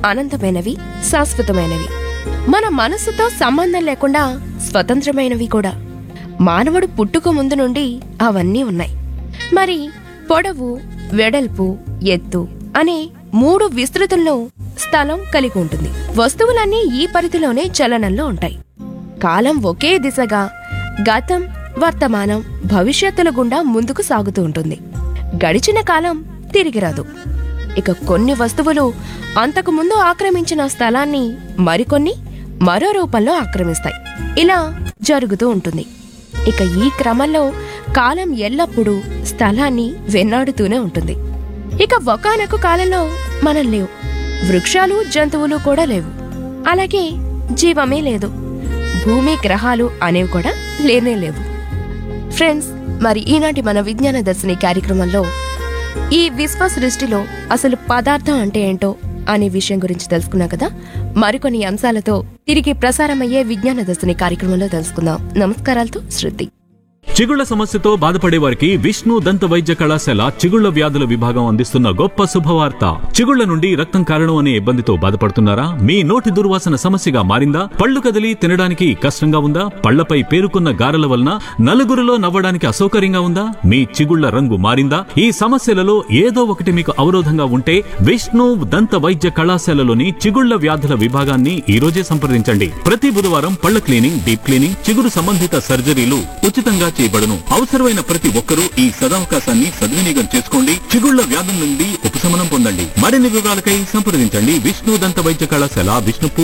అనంతమైనవి శాశ్వతమైనవి మన మనసుతో సంబంధం లేకుండా స్వతంత్రమైనవి కూడా మానవుడు పుట్టుక ముందు నుండి అవన్నీ ఉన్నాయి మరి పొడవు వెడల్పు ఎత్తు అనే మూడు విస్తృతుల్లో స్థలం కలిగి ఉంటుంది వస్తువులన్నీ ఈ పరిధిలోనే చలనంలో ఉంటాయి కాలం ఒకే దిశగా గతం వర్తమానం భవిష్యత్తుల గుండా ముందుకు సాగుతూ ఉంటుంది గడిచిన కాలం తిరిగి రాదు ఇక కొన్ని వస్తువులు అంతకు ముందు ఆక్రమించిన స్థలాన్ని మరికొన్ని మరో రూపంలో ఆక్రమిస్తాయి ఇలా జరుగుతూ ఉంటుంది ఇక ఈ క్రమంలో కాలం ఎల్లప్పుడూ స్థలాన్ని వెన్నాడుతూనే ఉంటుంది ఇక ఒకానొక కాలంలో మనం లేవు వృక్షాలు జంతువులు కూడా లేవు అలాగే జీవమే లేదు భూమి గ్రహాలు అనేవి కూడా లేనే లేవు ఫ్రెండ్స్ మరి ఈనాటి మన విజ్ఞాన దర్శిని కార్యక్రమంలో ఈ విశ్వ సృష్టిలో అసలు పదార్థం అంటే ఏంటో అనే విషయం గురించి తెలుసుకున్నాం కదా మరికొన్ని అంశాలతో తిరిగి ప్రసారమయ్యే విజ్ఞాన దర్శిని కార్యక్రమంలో తెలుసుకుందాం నమస్కారాలతో శృతి చిగుళ్ల సమస్యతో బాధపడే వారికి విష్ణు దంత వైద్య కళాశాల చిగుళ్ల వ్యాధుల విభాగం అందిస్తున్న గొప్ప శుభవార్త చిగుళ్ల నుండి రక్తం కారణం అనే ఇబ్బందితో బాధపడుతున్నారా మీ నోటి దుర్వాసన సమస్యగా మారిందా పళ్ళు కదిలి తినడానికి కష్టంగా ఉందా పళ్లపై పేరుకున్న గారెల వలన నలుగురిలో నవ్వడానికి అసౌకర్యంగా ఉందా మీ చిగుళ్ల రంగు మారిందా ఈ సమస్యలలో ఏదో ఒకటి మీకు అవరోధంగా ఉంటే విష్ణు దంత వైద్య కళాశాలలోని చిగుళ్ల వ్యాధుల విభాగాన్ని ఈ రోజే సంప్రదించండి ప్రతి బుధవారం పళ్ల క్లీనింగ్ డీప్ క్లీనింగ్ చిగురు సంబంధిత సర్జరీలు ఉచితంగా చేయబడును అవసరమైన ప్రతి ఒక్కరూ ఈ సదవకాశాన్ని సద్వినియోగం చేసుకోండి చిగుళ్ల వ్యాధుల నుండి ఉపశమనం పొందండి మరిన్ని వివరాలకై సంప్రదించండి విష్ణు దంత వైద్య కళాశాల విష్ణుపూర్